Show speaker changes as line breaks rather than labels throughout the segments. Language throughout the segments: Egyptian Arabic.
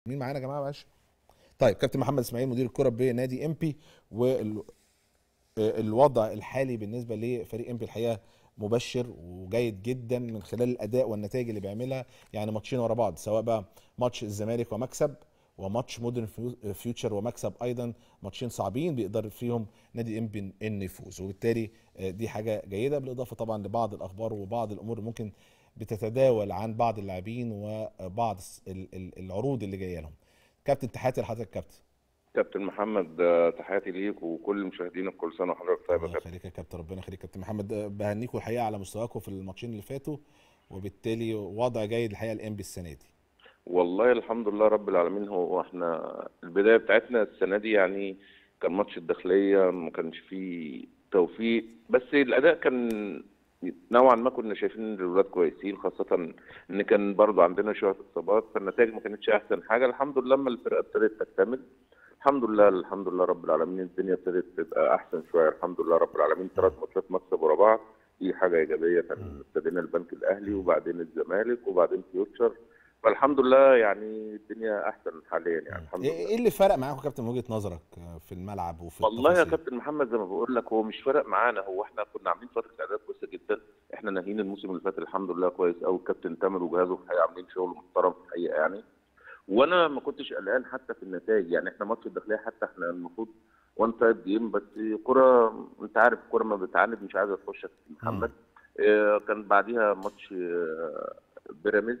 مين معانا يا جماعه معلش طيب كابتن محمد اسماعيل مدير الكره بنادي امبي والوضع الحالي بالنسبه لفريق امبي الحقيقه مبشر وجيد جدا من خلال الاداء والنتائج اللي بيعملها يعني ماتشين ورا بعض سواء بقى ماتش الزمالك ومكسب وماتش مودرن فيوتشر ومكسب ايضا ماتشين صعبين بيقدر فيهم نادي امبي ان يفوز وبالتالي دي حاجه جيده بالاضافه طبعا لبعض الاخبار وبعض الامور اللي ممكن بتتداول عن بعض اللاعبين وبعض العروض اللي جايه لهم كابتن تحياتي لحضرتك كابتن
كابتن محمد تحياتي ليك وكل مشاهدينك كل سنه وحضرتك طيب يا
الله يخليك يا كابتن ربنا يخليك كابتن محمد بهنيكم الحقيقه على مستواكم في الماتشين اللي فاتوا وبالتالي وضع جيد الحقيقه الانبي السنه دي
والله الحمد لله رب العالمين هو احنا البدايه بتاعتنا السنه دي يعني كان ماتش الداخليه ما كانش فيه توفيق بس الاداء كان نوعا ما كنا شايفين ان الاولاد كويسين خاصه ان كان برضو عندنا شويه اصابات فالنتائج ما كانتش احسن حاجه الحمد لله لما الفرقه ابتدت تكتمل الحمد لله الحمد لله رب العالمين الدنيا ابتدت تبقى احسن شويه الحمد لله رب العالمين ثلاث ماتشات مكسب ورا بعض دي حاجه ايجابيه كان ابتدينا البنك الاهلي وبعدين الزمالك وبعدين فيوتشر فالحمد لله يعني الدنيا احسن حاليا يعني الحمد لله
ايه اللي فرق معاكم كابتن من وجهه نظرك في الملعب وفي
والله يا
التفاصيل؟
كابتن محمد زي ما بقول لك هو مش فارق معانا هو احنا كنا عاملين فتره اعداد كويسه جدا احنا ناهيين الموسم اللي فات الحمد لله كويس قوي الكابتن تامر وجهازه في الحقيقه عاملين شغل محترم في الحقيقه يعني وانا ما كنتش قلقان حتى في النتائج يعني احنا ماتش الداخليه حتى احنا المفروض وان سايد جيم بس كره انت عارف الكره ما بتعاند مش عايزه تخش يا كابتن محمد اه كان بعديها ماتش اه بيراميدز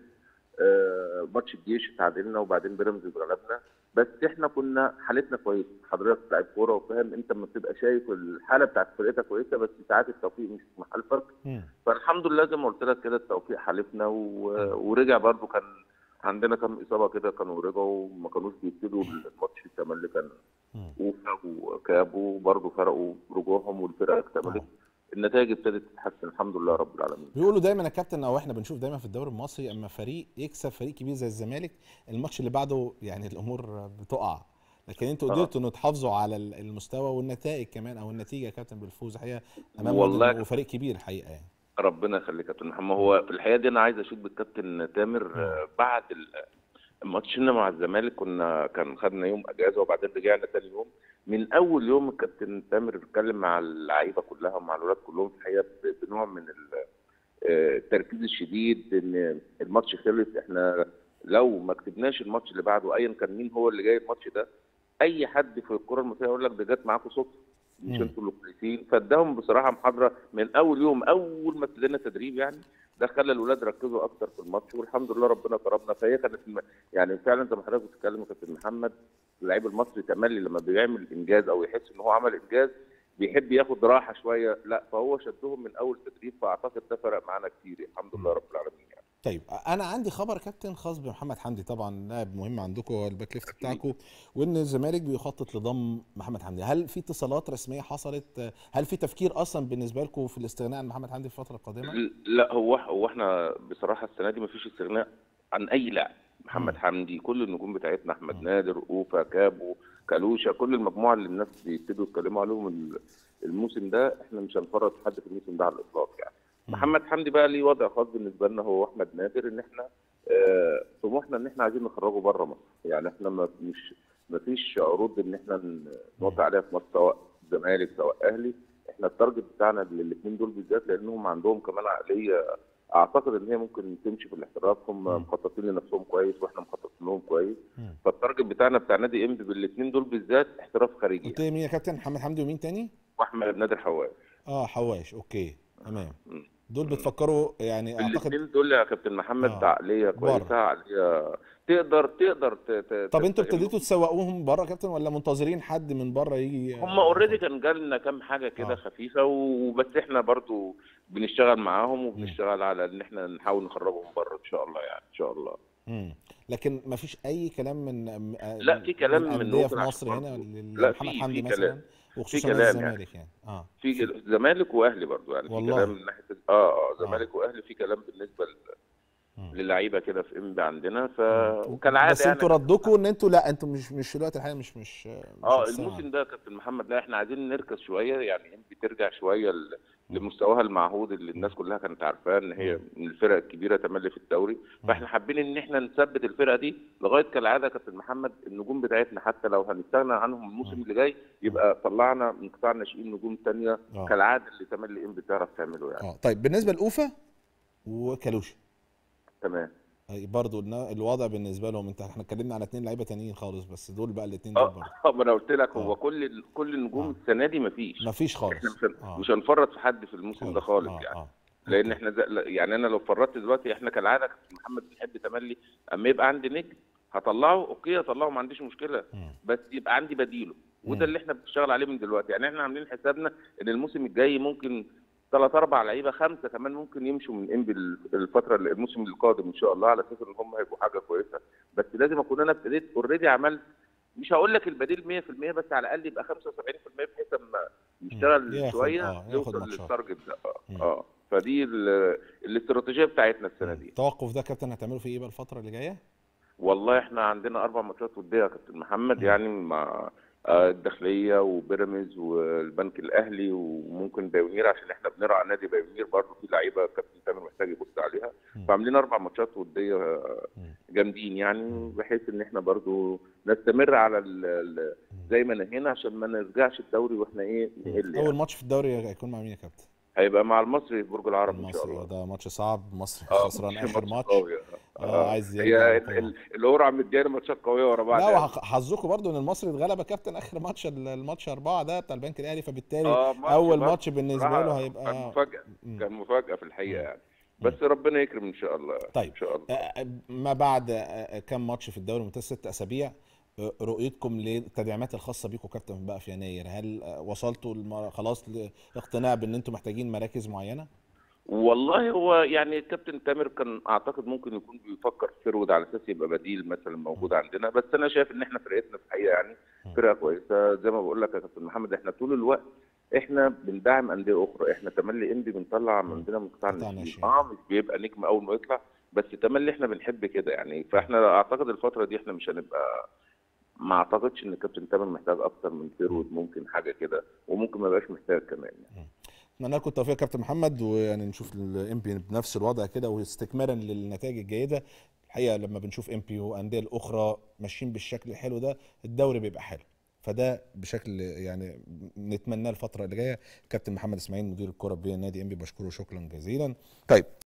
آه، ماتش الجيش اتعادلنا وبعدين بيراميدز اتغلبنا بس احنا كنا حالتنا كويسه حضرتك لعيب كوره وفاهم انت لما بتبقى شايف الحاله بتاعت فرقتك كويسه بس ساعات التوفيق مش في محالفك
مم.
فالحمد لله زي ما قلت لك كده التوفيق حالفنا و... ورجع برضو كان عندنا كام اصابه كده كانوا رجعوا ما كانوش بيبتدوا الماتش كمان اللي كان
مم.
اوفا وكابو برضو فرقوا رجوعهم والفرقه اكتملت النتائج ابتدت تتحسن الحمد لله رب العالمين
بيقولوا دايما يا كابتن او احنا بنشوف دايما في الدوري المصري اما فريق يكسب فريق كبير زي الزمالك الماتش اللي بعده يعني الامور بتقع لكن انتوا
آه.
قدرتوا انه تحافظوا على ال- المستوى والنتائج كمان او النتيجه يا كابتن بالفوز الحقيقه امام
والله
مودرن وفريق كبير الحقيقه يعني
ربنا يخليك يا كابتن محمد هو في الحقيقه دي انا عايز اشيد بالكابتن تامر آه، بعد ال- ماتشنا مع الزمالك كنا كان خدنا يوم اجازه وبعدين رجعنا تاني يوم من اول يوم الكابتن تامر اتكلم مع اللعيبه كلها ومع الولاد كلهم في الحقيقه ب- بنوع من ال- آه، التركيز الشديد ان الماتش خلص احنا لو ما كسبناش الماتش اللي بعده ايا كان مين هو اللي جاي الماتش ده اي حد في الكره المصريه يقول لك ده جت معاكم صدفه مش
مم.
انتوا اللي كويسين فاداهم بصراحه محاضره من اول يوم اول ما ابتدينا تدريب يعني ده خلى الاولاد ركزوا اكتر في الماتش والحمد لله ربنا كرمنا فهي كانت الم- يعني فعلا زي ما حضرتك بتتكلم يا كابتن محمد اللعيب المصري تملي لما بيعمل انجاز او يحس ان هو عمل انجاز بيحب ياخد راحه شويه لا فهو شدهم من اول تدريب فاعتقد ده فرق معانا كتير الحمد لله رب العالمين يعني
طيب انا عندي خبر يا كابتن خاص بمحمد حمدي طبعا لاعب مهم عندكم هو الباك ليفت بتاعكم وان الزمالك بيخطط لضم محمد حمدي هل في اتصالات رسميه حصلت هل في تفكير اصلا بالنسبه لكم في الاستغناء عن محمد حمدي في الفتره القادمه
لا هو هو احنا بصراحه السنه دي مفيش استغناء عن اي لاعب محمد
مم.
حمدي كل النجوم بتاعتنا احمد
مم.
نادر اوفا كابو كالوشا كل المجموعه اللي الناس بيبتدوا يتكلموا عليهم ال- الموسم ده احنا مش هنفرط حد في الموسم ده على الاطلاق يعني
مم.
محمد حمدي بقى ليه وضع خاص بالنسبه لنا هو احمد نادر ان احنا آه، طموحنا ان احنا عايزين نخرجه بره مصر يعني احنا ما مش ما فيش عروض ان احنا ن- نوقع عليها في مصر سواء زمالك سواء اهلي احنا التارجت بتاعنا للاثنين دول بالذات لانهم عندهم كمان عقليه اعتقد ان هي ممكن تمشي في الاحتراف هم
مم.
مخططين لنفسهم كويس واحنا مخططين لهم كويس
مم.
فالتارجت بتاعنا بتاع نادي انبي بالاثنين دول بالذات احتراف خارجي
قلت لي مين يا كابتن محمد حمدي ومين تاني
واحمد نادر حواس
اه حواش اوكي تمام
مم.
دول بتفكروا يعني اعتقد
الاثنين دول يا كابتن محمد
آه.
عقليه كويسه
بره.
عقليه تقدر تقدر ت- ت-
طب انتوا
تفهمهم.
ابتديتوا تسوقوهم بره يا كابتن ولا منتظرين حد من بره يجي
هم اوريدي كان جالنا كام حاجه كده
آه.
خفيفه وبس احنا برضو بنشتغل معاهم وبنشتغل على ان احنا نحاول نخرجهم بره ان شاء الله يعني ان شاء الله
مم. لكن ما فيش اي كلام من
لا، في كلام من
انديه
ممكن
في
عشان
مصر هنا
برضو-
لل-
لا،
لمحمد
في-
حمدي
في
مثلا
كلام.
وخصوصا
كلام يعني.
الزمالك يعني اه
في زمالك واهلي برضو يعني في
والله.
كلام من ناحيه اه اه زمالك واهلي في كلام بالنسبه ل- للعيبه كده في انبي عندنا ف وكالعاده
بس انتوا ردكم ان انتوا لا انتوا مش مش في الوقت الحالي مش مش مش
اه
السنة.
الموسم ده يا كابتن محمد لا احنا عايزين نركز شويه يعني انبي ترجع شويه ل- لمستواها المعهود اللي الناس كلها كانت عارفاه ان هي من الفرق الكبيره تملي في الدوري فاحنا حابين ان احنا نثبت الفرقه دي لغايه كالعاده يا كابتن محمد النجوم بتاعتنا حتى لو هنستغنى عنهم الموسم اللي جاي يبقى طلعنا من قطاع الناشئين نجوم تانية
آه.
كالعاده اللي تملي انبي تعرف تعمله يعني
اه طيب بالنسبه لاوفا وكالوشي
تمام
أي برضو النا- الوضع بالنسبه لهم انت احنا اتكلمنا على اتنين لعيبه تانيين خالص بس دول بقى الاتنين دول برضو
اه ما انا قلت لك هو
آه.
كل كل النجوم
آه.
السنه دي مفيش
مفيش خالص
احنا مش هن-
آه.
مش هنفرط في حد في الموسم ده خالص
آه،
يعني
آه.
لان
أوكي.
احنا زي يعني انا لو فرطت دلوقتي احنا كالعاده كابتن محمد بنحب تملي اما يبقى عندي نجم هطلعه اوكي هطلعه ما عنديش مشكله
مم.
بس يبقى عندي بديله وده
مم.
اللي احنا بنشتغل عليه من دلوقتي يعني احنا عاملين حسابنا ان الموسم الجاي ممكن ثلاث اربع لعيبه خمسه كمان ممكن يمشوا من انبي الفتره الموسم القادم ان شاء الله على اساس ان هم هيبقوا حاجه كويسه بس لازم اكون انا ابتديت اوريدي عملت مش هقول لك البديل 100% بس على الاقل يبقى 75% بحيث اما يشتغل
ياخد-
شويه
آه، ياخد
يوصل
ماتشات.
للتارجت ده
مم.
اه اه فدي ال- الاستراتيجيه بتاعتنا السنه دي
التوقف ده كابتن هتعملوا فيه ايه بقى الفتره اللي جايه؟
والله احنا عندنا اربع ماتشات وديه يا كابتن محمد
مم.
يعني مع آه، الداخليه وبيراميدز والبنك الاهلي وممكن بايونير عشان احنا بنرعى نادي بايونير برضه في لعيبه كابتن تامر محتاج يبص عليها
مم.
فعاملين اربع ماتشات وديه آه،
مم.
جامدين يعني بحيث ان احنا برضه نستمر على ال- ال- زي ما نهينا عشان ما نرجعش الدوري واحنا ايه نقل
اول
يعني.
ماتش في الدوري هيكون مع مين يا كابتن؟
هيبقى مع المصري في برج العرب ان شاء
المصري
الله
ده ماتش صعب مصري
اه
خسران
ماتش-
اخر ماتش
قوي
آه، عايز
هي
يرجع
ال-
طبعا.
ال- القرعه مديانا ماتشات قويه ورا بعض
لا
يعني.
وحظكم برضو ان المصري اتغلب يا كابتن اخر ماتش الماتش اربعه ده بتاع البنك الاهلي فبالتالي
آه، ماتش
اول
برضه
ماتش بالنسبه
بصراحة
له
كان
هيبقى
مفاجاه
مم.
كان مفاجاه في الحقيقه
مم.
يعني بس ربنا يكرم ان شاء الله
طيب.
ان شاء الله
آه، ما بعد آه، كام ماتش في الدوري ممتاز ست اسابيع آه، رؤيتكم للتدعيمات الخاصه بيكم كابتن بقى في يناير هل آه، وصلتوا الم- خلاص لاقتناع بان انتم محتاجين مراكز معينه؟
والله هو يعني الكابتن تامر كان اعتقد ممكن يكون بيفكر في فرود على اساس يبقى بديل مثلا موجود عندنا بس انا شايف ان احنا فرقتنا في الحقيقه يعني فرقه كويسه زي ما بقول لك يا كابتن محمد احنا طول الوقت احنا بندعم انديه اخرى احنا تملي اندي بنطلع من عندنا من قطاع
قطاع
الناشئين
الناشئين.
اه مش بيبقى نجم اول ما يطلع بس تملي احنا بنحب كده يعني فاحنا اعتقد الفتره دي احنا مش هنبقى ما اعتقدش ان الكابتن تامر محتاج اكتر من فيرود ممكن حاجه كده وممكن ما يبقاش محتاج كمان يعني.
اتمنى لكم التوفيق يا كابتن محمد ويعني نشوف الام بي بنفس الوضع كده واستكمالا للنتائج الجيده الحقيقه لما بنشوف ام بي وانديه الاخرى ماشيين بالشكل الحلو ده الدوري بيبقى حلو فده بشكل يعني نتمناه الفتره اللي جايه كابتن محمد اسماعيل مدير الكره بنادي ام بي بشكره شكرا جزيلا طيب